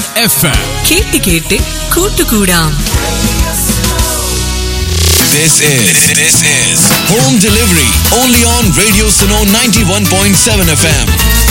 F M കേട്ട് കേട്ട് കൂട്ടുകൂടാം This is this is home delivery only on Radio Suno 91.7 FM.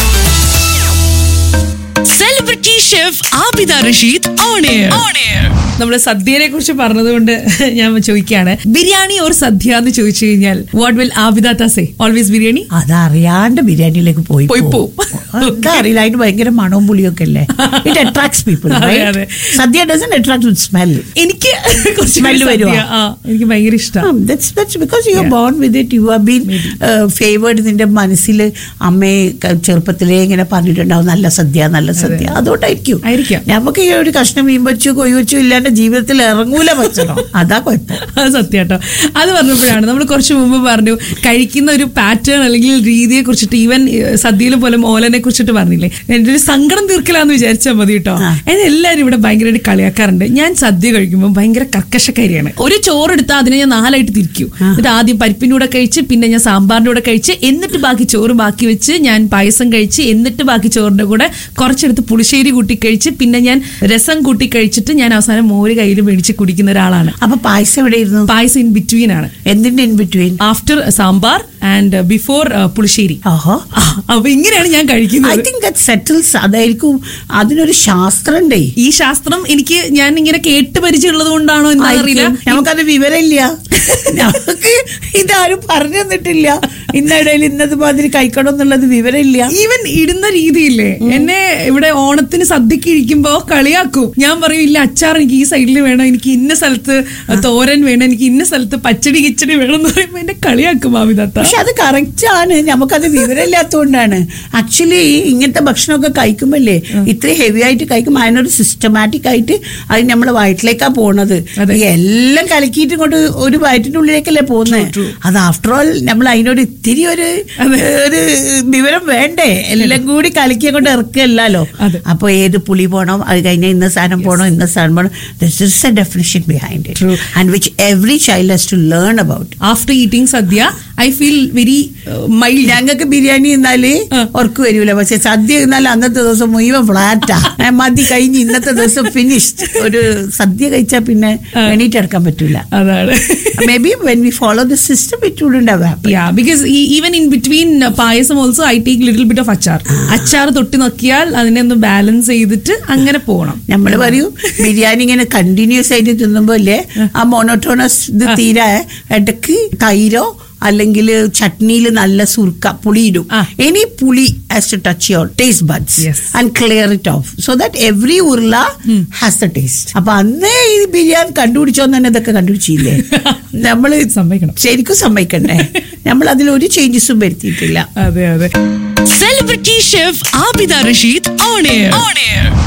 Celebrity chef Abida Rasheed on air on air നമ്മള് സദ്യനെ കുറിച്ച് പറഞ്ഞതുകൊണ്ട് ഞാൻ ചോദിക്കുകയാണ് ബിരിയാണി ഓർ സദ്യ എന്ന് ചോദിച്ചു കഴിഞ്ഞാൽ വാട്ട് വിൽ ആബിദ തസേ ഓൾവേസ് ബിരിയാണി അതറിയാണ്ട് ബിരിയാണിയിലേക്ക് പോയി പോയി പോവും. പോവും. എന്താ അറിയില്ല അതിന് ഭയങ്കര മണവും പുളിയൊക്കെ അല്ലേ ഇറ്റ് അട്രാക്ട്സ് പീപ്പിൾ അതെ, അതെ. Sadya doesn't attract with smell എനിക്ക് കുറച്ച് Smell സദ്യ, വരുവോ? ആ, എനിക്ക് ഭയങ്കര ഇഷ്ടമാണ് that's that's because you are Yeah. Born with it you are been favoured നിന്റെ മനസ്സിൽ അമ്മയെ ക- ചെറുപ്പത്തിലേ ഇങ്ങനെ പറഞ്ഞിട്ടുണ്ടാവും നല്ല സദ്യ നല്ല സദ്യ അതുകൊണ്ടായിരിക്കും ആയിരിക്കാം. നമുക്ക് ഈ ഒരു കഷ്ണം മീൻ വെച്ചു കൊയ് വെച്ചു ഇല്ലാണ്ട് ജീവിതത്തിൽ ഇറങ്ങൂല ഭക്ഷണം അതാ കുഴപ്പം അത് സത്യം കേട്ടോ അത് പറഞ്ഞപ്പോഴാണ് നമ്മൾ കുറച്ച് മുമ്പ് പറഞ്ഞു കഴിക്കുന്ന ഒരു പാറ്റേൺ അല്ലെങ്കിൽ രീതിയെ കുറിച്ചിട്ട് ഈവൻ സദ്യയിൽ പോലും ഓലനെ കുറിച്ചിട്ട് പറഞ്ഞില്ലേ എന്റെ ഒരു സങ്കടം തീർക്കലാന്ന് വിചാരിച്ചാൽ മതി കേട്ടോ ആ. എന്നെ എല്ലാവരും ഇവിടെ ഭയങ്കരമായിട്ട് കളിയാക്കാറുണ്ട് ഞാൻ സദ്യ കഴിക്കുമ്പോൾ ഭയങ്കര കർക്കശക്കാരിയാണ് ഒരു ചോറെടുത്താൽ അതിനെ ഞാൻ നാലായിട്ട് തിരിക്കും എന്നിട്ട് ആദ്യം പരിപ്പിന്റെ കൂടെ കഴിച്ച് പിന്നെ ഞാൻ സാമ്പാറിന്റെ കൂടെ കഴിച്ച് എന്നിട്ട് ബാക്കി ചോറ് ബാക്കി വെച്ച് ഞാൻ പായസം കഴിച്ച് എന്നിട്ട് ബാക്കി ചോറിന്റെ കൂടെ കുറച്ചെടുത്ത് പുളിശ്ശേരി കൂട്ടി കഴിച്ച് പിന്നെ ഞാൻ രസം കൂട്ടി കഴിച്ചിട്ട് ഞാൻ അവസാനം മോര് കയ്യിൽ മേടിച്ച് കുടിക്കുന്ന ഒരാളാണ് അപ്പൊ പായസം എവിടെയിരുന്നു പായസം ഇൻ ബിറ്റ്വീൻ ആണ് എന്തിന്റെ in between after sambar and before pulissery ഓഹോ ആ, അപ്പൊ ഇങ്ങനെയാണ് ഞാൻ ഐ കഴിക്കുന്നത് തിങ്ക് ദാറ്റ് സെറ്റിൽസ് അതായിരിക്കും അതിനൊരു ശാസ്ത്രം ഉണ്ടേ ഈ ശാസ്ത്രം എനിക്ക് ഞാൻ ഇങ്ങനെ കേട്ട് പരിചയമുള്ളത് കൊണ്ടാണോ എന്നറിയില്ല ആയിരിക്കും. നമുക്കത് വിവരമില്ല നമുക്ക് ഇതാരും പറഞ്ഞു തന്നിട്ടില്ല ഇന്നിടയിൽ ഇന്നത് മാതിരി കഴിക്കണം എന്നുള്ളത് വിവരമില്ല ഈവൻ ഇടുന്ന രീതിയില്ലേ എന്നെ ഇവിടെ ഓണത്തിന് സദ്യക്ക് ഇരിക്കുമ്പോ കളിയാക്കും ഞാൻ പറയും ഇല്ല അച്ചാർ എനിക്ക് ഈ സൈഡിൽ വേണം എനിക്ക് ഇന്ന സ്ഥലത്ത് തോരൻ വേണം എനിക്ക് ഇന്ന സ്ഥലത്ത് പച്ചടി കിച്ചടി വേണം എന്ന് പറയുമ്പോ എന്നെ കളിയാക്കും മാവിദത്ത പക്ഷെ അത് കറക്റ്റ് ആണ് നമുക്കത് വിവരമില്ലാത്തതുകൊണ്ടാണ് ആക്ച്വലി ഇങ്ങനത്തെ ഭക്ഷണമൊക്കെ കഴിക്കുമ്പല്ലേ ഇത്ര ഹെവി ആയിട്ട് കഴിക്കുമ്പോൾ അതിനൊരു സിസ്റ്റമാറ്റിക് ആയിട്ട് അത് നമ്മളെ വയറ്റിലേക്കാ പോണത് അതെ. ഈ എല്ലാം കലക്കിയിട്ട് കൊണ്ട് ഒരു വയറ്റിന്റെ ഉള്ളിലേക്കല്ലേ പോകുന്നത് അത് ആഫ്റ്റർ ഓൾ നമ്മൾ അതിനോട് ഇത്തിരി ഒരു ഒരു വിവരം വേണ്ടേ എല്ലാം കൂടി കലക്കിയെ കൊണ്ട് ഇറക്കല്ലോ അതെ. അപ്പൊ ഏത് പുളി പോണം അത് കഴിഞ്ഞാൽ ഇന്ന സാധനം പോണം ഇന്ന സാധനം പോണം this is a definition behind it True. And which every child has to learn about after eating sadya I feel very mild ഞങ്ങൾക്ക് ബിരിയാണി തിന്നാല് ആ. ഉറക്ക് വരൂല പക്ഷെ സദ്യ തിന്നാൽ അന്നത്തെ ദിവസം മുഴുവൻ ഫ്ലാറ്റാ ഏ, മതി കഴിഞ്ഞ് ഇന്നത്തെ ദിവസം ഫിനിഷ്ഡ് ഒരു സദ്യ കഴിച്ചാൽ പിന്നെ എണീറ്റെടുക്കാൻ പറ്റൂല അതാണ് maybe when we follow the system it wouldn't have happen yeah because even in between payasam also I take little bit of achar achar തൊട്ടി നോക്കിയാൽ അതിനെ ഒന്ന് ബാലൻസ് ചെയ്തിട്ട് അങ്ങനെ പോകണം നമ്മൾ പറയൂ ബിരിയാണി ഇങ്ങനെ കണ്ടിന്യൂസ് ആയിട്ട് തിന്നുമ്പോ അല്ലേ ആ മോണോട്ടോണസ് ഇത് തീരെ ഇടയ്ക്ക് തൈരോ അല്ലെങ്കിൽ ചട്നിയിൽ നല്ല സുർക്ക പുളി ഇടും ആ. Any puli has to touch your taste buds Yes. And clear it off so that every urula has the taste അപ്പൊ അന്നേ ഈ ബിരിയാണി കണ്ടുപിടിച്ചോന്ന് തന്നെ ഇതൊക്കെ കണ്ടുപിടിച്ചില്ലേ നമ്മള് സമ്മതിക്കണം. ശരിക്കും സമ്മതിക്കണ്ടേ നമ്മൾ അതിൽ ഒരു ചേഞ്ചസും വരുത്തിയിട്ടില്ല അതെ അതെ celebrity chef Abida Rasheed on air on air